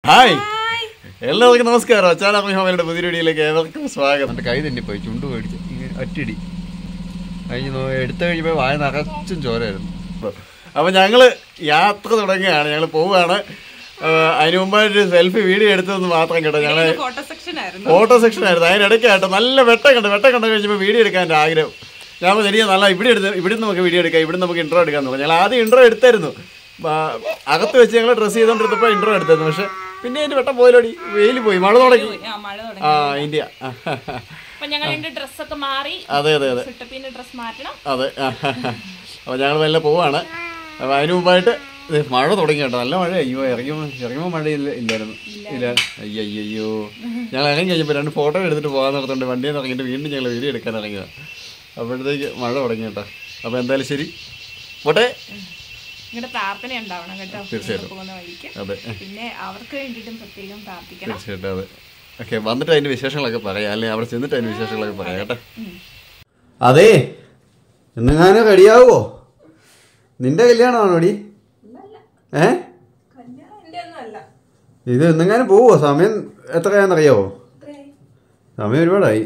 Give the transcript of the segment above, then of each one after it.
Hi എല്ലാവർക്കും നമസ്കാരം അച്ചാലാമി ഹോമയുടെ പുതിയ വീഡിയോയിലേക്ക് ഏവർക്കും സ്വാഗതം എൻ്റെ കൈ തന്നെ പോയി ചുണ്ട് മേടിച്ച് ഇങ്ങനെ ഒറ്റയിടി കഴിഞ്ഞ് നോ എടുത്തു കഴിഞ്ഞപ്പോൾ വായ നിറച്ചും ചോരായിരുന്നു അപ്പോൾ ഞങ്ങൾ യാത്ര തുടങ്ങുകയാണ് ഞങ്ങൾ പോവുകയാണ് ആ, അതിന് മുമ്പായിട്ട് സെൽഫി വീഡിയോ എടുത്തതെന്ന് മാത്രം കേട്ടോ ഞങ്ങൾ ഫോട്ടോ സെക്ഷൻ ആയിരുന്നു ഓട്ടോ സെക്ഷൻ ആയിരുന്നു അതിനിടയ്ക്കായിട്ട് നല്ല വെട്ടം കണ്ട് വെട്ടം കണ്ടു കഴിഞ്ഞപ്പോൾ വീഡിയോ എടുക്കാൻ എൻ്റെ ആഗ്രഹം ഞാൻ പറഞ്ഞു, ശരിയാ നല്ല ഇവിടെ എടുത്ത് ഇവിടെ നമുക്ക് വീഡിയോ എടുക്കാം ഇവിടെ നമുക്ക് ഇൻട്രോ എടുക്കാൻ തുടങ്ങി ഞങ്ങൾ ആദ്യം ഇൻട്രോ എടുത്തായിരുന്നു ആ, അകത്ത് വെച്ച് ഞങ്ങൾ ഡ്രസ്സ് ചെയ്തുകൊണ്ടിരുന്നപ്പോൾ ഇൻട്രോ എടുത്തായിരുന്നു പക്ഷെ പിന്നെ അതിൻ്റെ വെട്ടം പോയല്ലോടി വെയിൽ പോയി മഴ തുടങ്ങി ആ മഴ തുടങ്ങി ആ ഇന്ത്യ അപ്പൊ ഞങ്ങൾ എന്റെ ഡ്രസ്സൊക്കെ മാറി അതെ അതെ അതെ ചുട്ടപ്പീന്റെ ഡ്രസ് മാറ്റണം അതെ അപ്പോൾ ഞങ്ങൾ മെല്ലെ പോവാണ് അപ്പോൾ അതിന് മുമ്പായിട്ട് ദേ മഴ തുടങ്ങി കേട്ടോ നല്ല മഴ അയ്യോ ഇറങ്ങിയപ്പോൾ ഇറങ്ങുമ്പോൾ മഴ ഇല്ല ഇല്ലായിരുന്നു ഇല്ല അയ്യോ അയ്യോ ഞങ്ങൾ ഇറങ്ങി കഴിഞ്ഞപ്പോൾ രണ്ട് ഫോട്ടോ എടുത്തിട്ട് പോകാൻ നടത്തുന്നുണ്ട് വണ്ടിയിൽ നിന്ന് ഇറങ്ങിയിട്ട് വീണ്ടും ഞങ്ങൾ വീഡിയോ എടുക്കാൻ ഇറങ്ങിയതാണ് അപ്പോഴത്തേക്ക് മഴ തുടങ്ങി കേട്ടോ അപ്പോൾ എന്തായാലും ശരി പോട്ടെ നിങ്ങളുടെ പ്രാർത്ഥന ഉണ്ടാവണം കേട്ടോ തീർച്ചയായിട്ടും. പോകുന്ന വഴിക്ക് അതെ പിന്നെ അവർക്ക് വേണ്ടിയിട്ടും പ്രത്യേകം പ്രാർത്ഥിക്കണം തീർച്ചയായിട്ടും അതെ ഓക്കെ വന്നിട്ട് അതിൻ്റെ വിശേഷങ്ങളൊക്കെ പറയാം അല്ലെങ്കിൽ അവിടെ ചെന്നിട്ട് അതിൻ്റെ വിശേഷങ്ങളൊക്കെ പറയാം കേട്ടോ അതെ എന്നെങ്ങാനും റെഡിയാവോ നിന്റെ കല്യാണമാണോ ഡി ഏ ഇത് എന്നെങ്ങാനും പോവോ സമയം എത്രയാണെന്നറിയാവോ സമയം ഒരുപാടായി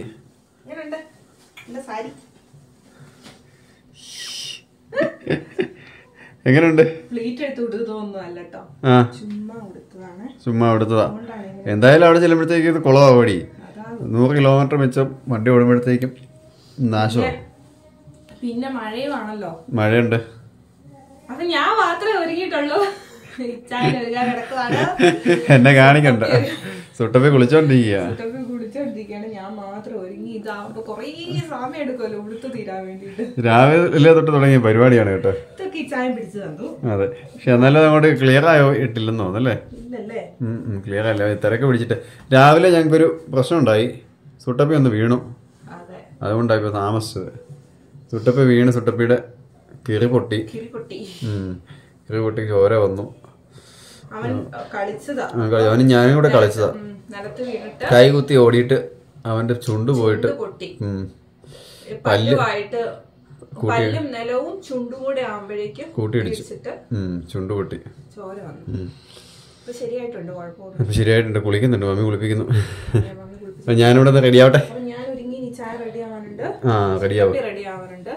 എങ്ങനെയുണ്ട് പ്ലേറ്റ് എടുത്ത് കൊടുത്തതൊന്നും അല്ല കേട്ടോ ആ ചുമ്മാ കൊടുത്തതാണ് ചുമ്മാ അവിടുത്തതാ എന്തായാലും അവിടെ ചെല്ലുമ്പോഴത്തേക്ക് ഇത് കുളമാവടി നൂറ് കിലോമീറ്റർ മിച്ചം വണ്ടി ഓടുമ്പോഴത്തേക്കും നാശമാണ് പിന്നെ മഴയുമാണല്ലോ മഴയുണ്ട് അപ്പൊ ഞാൻ മാത്രമേ ഒരുങ്ങിയിട്ടുള്ളൂ ഇച്ചായൻ ഒരുങ്ങാൻ കിടക്കുവാണ് എന്നെ കാണിക്കണ്ട സുട്ടപ്പി കുളിച്ചോണ്ടിരിക്കുക ഇതൊക്കെ കുടിച്ചോണ്ടിരിക്കുകയാണ് ഞാൻ മാത്രം ഒരുങ്ങി ഇതാവുമ്പോ കൊറേ സമയം എടുക്കുമല്ലോ ഉടുത്ത് തീരാൻ വേണ്ടിയിട്ട് രാവിലെ തൊട്ട് തുടങ്ങിയ പരിപാടിയാണ് കേട്ടോ ഇതൊക്കെ ഇച്ചായൻ പിടിച്ചു തന്നു അതെ പക്ഷെ എന്നാലും അങ്ങോട്ട് ക്ലിയർ ആയോ ഇട്ടില്ലെന്ന് തോന്നല്ലേ ഇല്ലല്ലേ ക്ലിയർ അല്ല തിരക്ക് പിടിച്ചിട്ട് രാവിലെ ഞങ്ങൾക്കൊരു പ്രശ്നം ഉണ്ടായി സുട്ടപ്പി ഒന്ന് വീണു അതെ അതുകൊണ്ടാണ് ഇപ്പോൾ താമസിച്ചത് സുട്ടപ്പി വീണ് സുട്ടപ്പിയുടെ കിറി പൊട്ടി കിരിക്കുട്ടി ഉം. കിറി പൊട്ടി ചോര വന്നു അവൻ കളിച്ചതാ ആ, കളി- അവനും ഞാനും കൂടെ കളിച്ചതാ ഉം, നിലത്ത് വീണിട്ട് കൈ കുത്തി ഓടിയിട്ട് അവന്റെ ചുണ്ട് പോയിട്ട് ഇത് പൊട്ടി ഉം. പല്ലുമായിട്ട് പല്ലും നിലവും ചുണ്ടും കൂടെ ആവുമ്പോഴേക്കും കൂട്ടിയിടിച്ചു ഇടിച്ചിട്ട് ഉം, ചുണ്ട് പൊട്ടി ചോര വന്നു ഇപ്പൊ ശരിയായിട്ടുണ്ട് കുഴപ്പമൊന്നും അപ്പൊ ശരിയായിട്ടുണ്ട് കുളിക്കുന്നുണ്ട് മമ്മി കുളിപ്പിക്കുന്നു മമ്മി കുളിപ്പിച്ചു അപ്പൊ ഞാനിവിടെ നിന്ന് റെഡി ആവട്ടെ അപ്പൊ ഞാൻ ഒരുങ്ങി ഇനി ചായ റെഡി ആവാനുണ്ട് ആ റെഡിയാവും റെഡി ആവാനുണ്ട്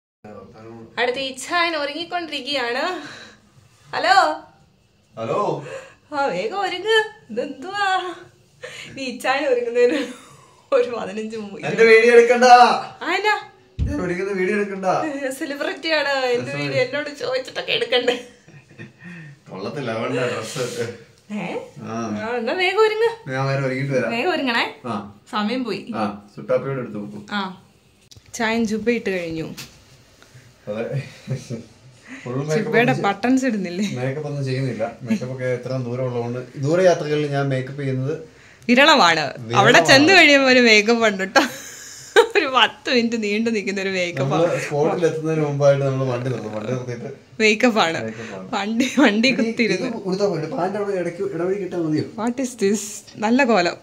അടുത്ത ഇച്ഛായൻ ഒരുങ്ങിക്കൊണ്ടിരിക്കുകയാണ് ഹലോ ഹലോ ആ വേഗം ഒരുങ്ങ് ഇതെന്തുവാ ഈ ഇച്ഛായൻ ഒരുങ്ങുന്നതിന് ഒരു പതിനഞ്ച് മുമ്പ് എന്റെ വീഡിയോ എടുക്കണ്ട ആനാ ഞാൻ ഒരിക്കുന്ന വീഡിയോ എടുക്കണ്ട സെലിബ്രിറ്റിയാണ് എന്റെ വീട് എന്നോട് ചോദിച്ചിട്ടൊക്കെ എടുക്കണ്ടേ കൊള്ളത്തില്ല അവന്റെ ഡ്രസ് ഏ ആ ആ, എന്നാ വേഗം ഒരുങ്ങ് ഞാൻ വേറെ ഒരുക്കിട്ട് വരാം വേഗം ഒരുങ്ങണേ ആ സമയം പോയി ആ സുട്ടാപ്പിയോട് എടുത്തു നോക്കും ആ ചായൻ ജുബ ഇട്ട് കഴിഞ്ഞു അതെ ഫുൾ ജുബയുടെ ബട്ടൺസ് ഇടുന്നില്ലേ മേക്കപ്പ് ഒന്നും ചെയ്യുന്നില്ല മേക്കപ്പ് ഒക്കെ എത്ര ദൂരം ഉള്ളതുകൊണ്ട് ദൂര യാത്രകളിൽ ഞാൻ മേക്കപ്പ് ചെയ്യുന്നത് വിരളമാണ് അവിടെ ചെന്ന് കഴിയുമ്പോ ഒരു മേക്കപ്പ് ഉണ്ട് കേട്ടോ ഒരു പത്ത് മിനിറ്റ് നീണ്ടു നിൽക്കുന്ന ഒരു മേക്കപ്പ് നമ്മള് സ്പോട്ടിൽ എത്തുന്നതിന് മുമ്പായിട്ട് നമ്മൾ വണ്ടി നിർത്തും വണ്ടി നിർത്തിയിട്ട് മേക്കപ്പ് ആണ് വണ്ടി വണ്ടി കുത്തിരുന്നു കൊടുത്താൽ പോയിട്ട് പാൻ്റെ അവിടെ ഇടയ്ക്ക് ഇടവഴി കിട്ടാൻ മതിയോ വാട്ട് ഇസ് ദിസ് നല്ല കോലം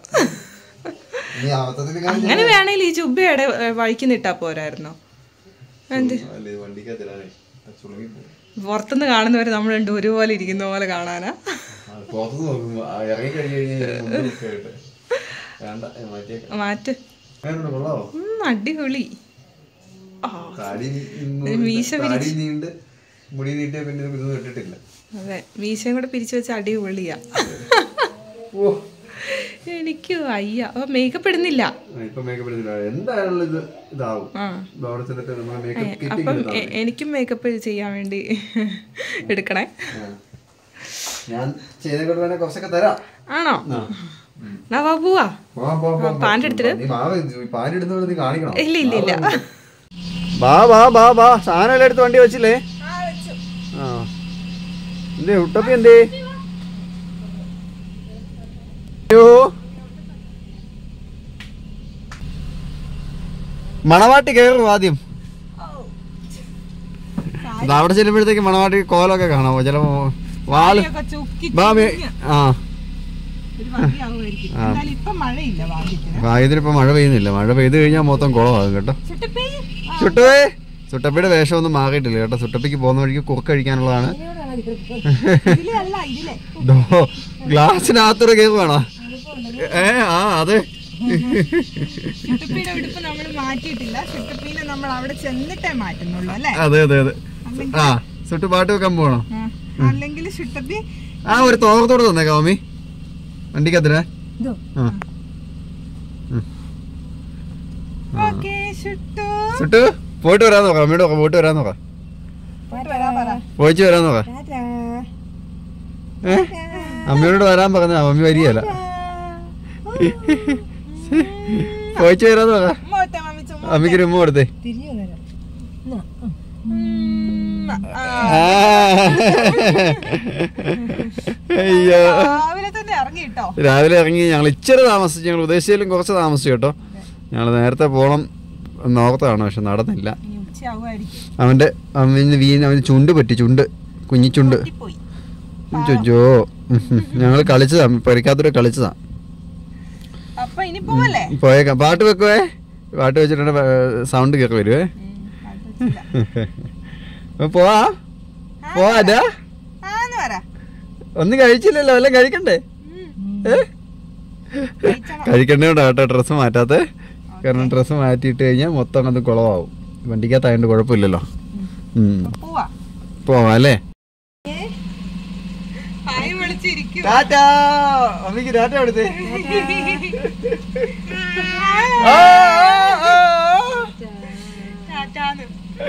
നീ ആവത്തത്തിന് അങ്ങനെ വേണേൽ ഈ ജുബയുടെ വഴിക്ക് നിട്ടാ പോരായിരുന്നോ എന്ത് അല്ലേ വണ്ടിക്കകത്തിടാനേ ചുളുങ്ങി പോകും പുറത്തുനിന്ന് കാണുന്നവര് നമ്മൾ രണ്ടും ഒരുപോലെ ഇരിക്കുന്ന പോലെ കാണാനാ പുറത്ത് നോക്കുമ്പോ ആ, ഇറങ്ങി കഴിഞ്ഞ് കഴിഞ്ഞാൽ മുണ്ടൊക്കെ ആയിട്ട് വേണ്ട ഞാൻ മാറ്റിയേക്കാം മാറ്റ് അങ്ങനെയുണ്ട് കൊള്ളാവോ ഉം, അടിപൊളി ആ താടി ഒരു മീശ താടി നീണ്ട് മുടി നീട്ടിയ പിന്നെ ഇത് ഇതൊന്നും ഇട്ടിട്ടില്ല അതെ മീശയും കൂടെ പിരിച്ചു വെച്ച അടിപൊളിയാ ഓ എനിക്ക് വയ്യ അപ്പൊ മേക്കപ്പ് ഇടുന്നില്ല ഇപ്പൊ മേക്കപ്പ് ഇടുന്നില്ല എന്തായാലും ഇത് ഇതാവും ആ ഇപ്പൊ അവിടെ ചെന്നിട്ട് നമ്മളെ മേക്കപ്പ് അപ്പം കിറ്റ് എ- എനിക്കും മേക്കപ്പ് ചെയ്യാൻ വേണ്ടി എടുക്കണേ ഞാൻ ചെയ്തേക്കൊണ്ട് വേണേ കുറച്ചൊക്കെ തരാം ആണോ ആ. എന്നാ വാ പോവാ പോ, പോ, പോ, പോ. പാന്റ് എടുത്തിട്ട് നീ മാവ് പാന്റ് ഇടുന്നത് നീ കാണിക്കണം ഇല്ല ഇല്ല ഇല്ല ബാ ബാ ബാ ബാ സാധനം എല്ലാം എടുത്ത് വണ്ടി വെച്ചില്ലേ ആ എന്തേ ഉട്ടപ്പി എന്തേ അയ്യോ മണവാട്ടി കയറും ആദ്യം ഇത് അവിടെ ചെല്ലുമ്പോഴത്തേക്ക് മണവാട്ടി കോലൊക്കെ കാണാമോ ചിലപ്പോ വാള് ബാ മേ- ആ ആ. ഇപ്പൊ മഴയില്ല ഭാഗ്യത്തിന് ആ, ഇതിലിപ്പോ മഴ പെയ്യുന്നില്ല മഴ പെയ്ത് കഴിഞ്ഞാൽ മൊത്തം കുളമാകും കേട്ടോ ചുട്ടുവേ സുട്ടപ്പിയുടെ വേഷം ഒന്നും മാറിയിട്ടില്ല കേട്ടോ സുട്ടപ്പിക്ക് പോകുന്ന വഴിക്ക് കുറുക്ക് കഴിക്കാനുള്ളതാണ് ഇതിലല്ല ഇതിലെ ദോ- ഗ്ലാസ്സിനകത്തൂടെ കേൾക്കുവാണോ ഏ ആ അതെ ചുട്ടുപ്പിയുടെ ഉടുപ്പ് നമ്മൾ മാറ്റിയിട്ടില്ല ചുട്ടുപ്പീനെ നമ്മൾ അവിടെ ചെന്നിട്ടേ മാറ്റുന്നുള്ളൂ അല്ലേ അതെ അതെ അതെ ആ സുട്ട് പാട്ട് വെക്കാൻ പോകണോ അല്ലെങ്കിൽ ചുട്ടപ്പി ആ ഒരു തോർത്തോടെ തന്നേക്കാം മമ്മി വണ്ടിക്കത്തിനെ ഇതോ ആ ഓക്കെ ചുട്ടു സുട്ട് പോയിട്ട് വരാൻ നോക്കാം അമ്മയോട് നോക്കാം പോയിട്ട് വരാൻ നോക്കാം പോയിട്ട് വരാ പറ പോയിച്ച് വരാൻ നോക്കാം ഏ അമ്മയോട് വരാൻ പറഞ്ഞ മമ്മി വരികയല്ല പോയിച്ച് വരാൻ നോക്കാം മോത്തെ മമ്മി ചുമ്മാ അമ്മയ്ക്ക് ഒരു ഉമ്മ കൊടുത്തേ ഉം. ആ, ആ. അയ്യോ രാവിലെ തന്നെ ഇറങ്ങി കേട്ടോ രാവിലെ ഇറങ്ങി ഞങ്ങൾ ഇച്ചിരി താമസിച്ചു ഞങ്ങൾ ഉദ്ദേശിച്ചാലും കുറച്ച് താമസിച്ചു കേട്ടോ ഞങ്ങൾ നേരത്തെ പോകണം നോർത്താണ് പക്ഷെ നടന്നില്ല ഇനി ഉച്ചയാവുമായിരിക്കും അവൻ്റെ അവന് വീണ് അവന് ചുണ്ട് പറ്റി ചുണ്ട് കുഞ്ഞിച്ചുണ്ട് പോയി ചൊച്ചോ ഞങ്ങൾ കളിച്ചതാ പരിക്കാത്തൂടെ കളിച്ചതാ അപ്പൊ ഇനി പോവല്ലേ പോയേക്കാം പാട്ട് വെക്കുവേ പാട്ട് വെച്ചിട്ടുണ്ട് സൗണ്ട് കേൾക്കി വരുവേ ഉം, അത് വെച്ചില്ല. അപ്പൊ പോവാ പോവാ അതാ ആന്ന് പറ ഒന്നും കഴിച്ചില്ലല്ലോ വല്ലതും കഴിക്കണ്ടേ ഏ? കഴിച്ചണം. കഴിക്കണ്ടേണ്ട കേട്ടോ ഡ്രസ്സ് മാറ്റാത്തെ കാരണം ഡ്രസ്സ് മാറ്റിയിട്ട് കഴിഞ്ഞാൽ മൊത്തം അത് കുളമാവും വണ്ടിക്കകത്തായതുകൊണ്ട് കുഴപ്പമില്ലല്ലോ ഉം. പോവാ പോവാം അല്ലേ ഹായ് വിളിച്ചിരിക്കും ടാറ്റാ അമ്മയ്ക്ക് ടാറ്റ എടുത്തേ ടാറ്റാന്ന്.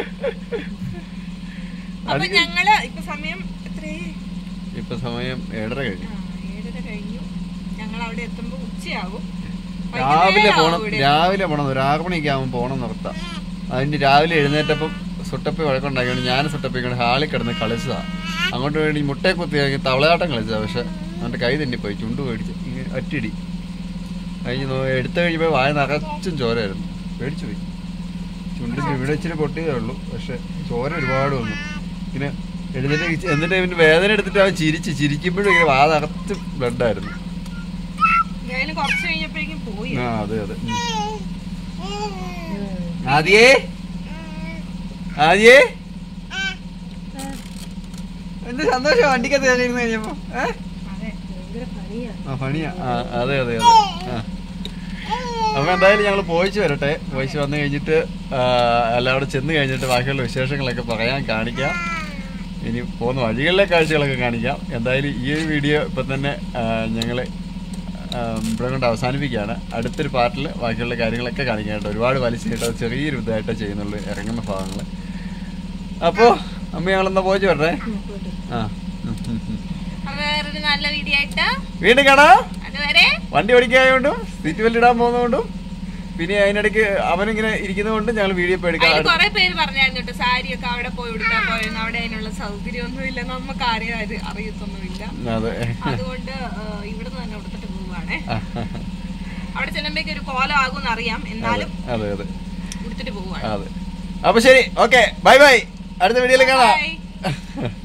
അപ്പൊ ഞങ്ങള് ഇപ്പൊ സമയം എത്രേ ഇപ്പൊ സമയം ഏഴര കഴിഞ്ഞു ആ, ഏഴര കഴിഞ്ഞു ഞങ്ങൾ അവിടെ എത്തുമ്പോ ഉച്ചയാകും രാവിലെ വൈകുന്നേരം പോണം ആവും ഇവിടെ. രാവിലെ പോണം ഒരു ആറ് മണിയൊക്കെ ആകുമ്പോൾ പോണം നിർത്താം അതിന് രാവിലെ എഴുന്നേറ്റപ്പം സുട്ടപ്പി വഴക്കുണ്ടാക്കിയോണ്ട് ഞാൻ സുട്ടപ്പിക്കൊണ്ട് ഹാളിൽ കിടന്ന് കളിച്ചതാ അങ്ങോട്ട് വേണ്ടി മുട്ടയെ കുത്തി കഴിഞ്ഞ് തവളയാട്ടം കളിച്ചതാ പക്ഷെ അവൻ്റെ കൈ തെന്നിപ്പോയി ചുണ്ട് പേടിച്ച് ഇങ്ങനെ ഒറ്റയിടി കഴിഞ്ഞ് നോ എടുത്തു കഴിഞ്ഞപ്പോൾ വായ നിറച്ചും ചോരയായിരുന്നു പേടിച്ചു പോയി ചുണ്ടിൻ്റെ ഇവിടെ ഇച്ചിരി പൊട്ടിയതേ ഉള്ളൂ പക്ഷെ ചോര ഒരുപാട് വന്നു ഇങ്ങനെ എഴുന്നേറ്റ് ഇച്ചി- എന്നിട്ട് ഇവന് വേദന എടുത്തിട്ട് അവൻ ചിരിച്ച് ചിരിക്കുമ്പോഴും ഇങ്ങനെ വാ നിറച്ച് ബ്ലഡായിരുന്നു എന്തായാലും കുറച്ച് കഴിഞ്ഞപ്പോഴേക്കും പോയി ആ അതെ അതെ ആദ്യേ ആദ്യേ എന്ത് സന്തോഷം വണ്ടിക്കകത്ത് കയറിയിരുന്ന് കഴിഞ്ഞപ്പോ ഏ? അതെ ആ പണിയാ ആ അതെ അതെ അതെ ആ അപ്പൊ എന്തായാലും ഞങ്ങൾ പോയിച്ച് വരട്ടെ പോയിച്ച് വന്നു കഴിഞ്ഞിട്ട് ആ, എല്ലാം അവിടെ ചെന്ന് കഴിഞ്ഞിട്ട് ബാക്കിയുള്ള വിശേഷങ്ങളൊക്കെ പറയാൻ കാണിക്കാം ഇനി പോകുന്ന വഴികളിലെ കാഴ്ചകളൊക്കെ കാണിക്കാം എന്തായാലും ഈ ഒരു വീഡിയോ ഇപ്പം തന്നെ ഞങ്ങൾ ഇവിടെ കൊണ്ട് അവസാനിപ്പിക്കുകയാണ് അടുത്തൊരു പാർട്ടിൽ ബാക്കിയുള്ള കാര്യങ്ങളൊക്കെ കാണിക്കാം കേട്ടോ ഒരുപാട് വലിച്ചിട്ട് അത് ചെറിയൊരു ഇതായിട്ട് ചെയ്യുന്നുള്ളൂ ഇറങ്ങുന്ന ഭാഗങ്ങൾ അപ്പോൾ അമ്മ ഞങ്ങളെന്നാ പോയിച്ച് വരട്ടെ ആ ഉം, ഉം, ഉം. അപ്പൊ വേറൊരു നല്ല വീഡിയോ ആയിട്ട് വീണ്ടും കാണാം അതുവരെ വണ്ടി ഓടിക്കായതുകൊണ്ടും സീറ്റ് ബെൽറ്റ് ഇടാൻ പോകുന്നതുകൊണ്ടും പിന്നെ അതിനിടയ്ക്ക് അവനിങ്ങനെ ഇരിക്കുന്നതുകൊണ്ടും ഞങ്ങൾ വീഡിയോ ഇപ്പോൾ എടുക്കാം അതിൽ കുറെ പേര് പറഞ്ഞായിരുന്നു കേട്ടോ സാരിയൊക്കെ അവിടെ പോയി ഉടുക്കാൻ പോയിരുന്നു അവിടെ അതിനുള്ള സൗകര്യമൊന്നും ഇല്ല നമുക്ക് ആരെയും അത് അറിയത്തൊന്നുമില്ല അതെ അതുകൊണ്ട് ഇവിടുന്ന് തന്നെ ഉടുത്തിട്ട് പോവുകയാണേ അവിടെ ചെല്ലുമ്പോഴേക്ക് ഒരു കോലം ആകും അറിയാം എന്നാലും അതെ അതെ ഉടുത്തിട്ട് പോവുകയാണ് അതെ അപ്പൊ ശരി ഓക്കെ ബൈ ബൈ അടുത്ത വീഡിയോയിൽ കാണാം Bye.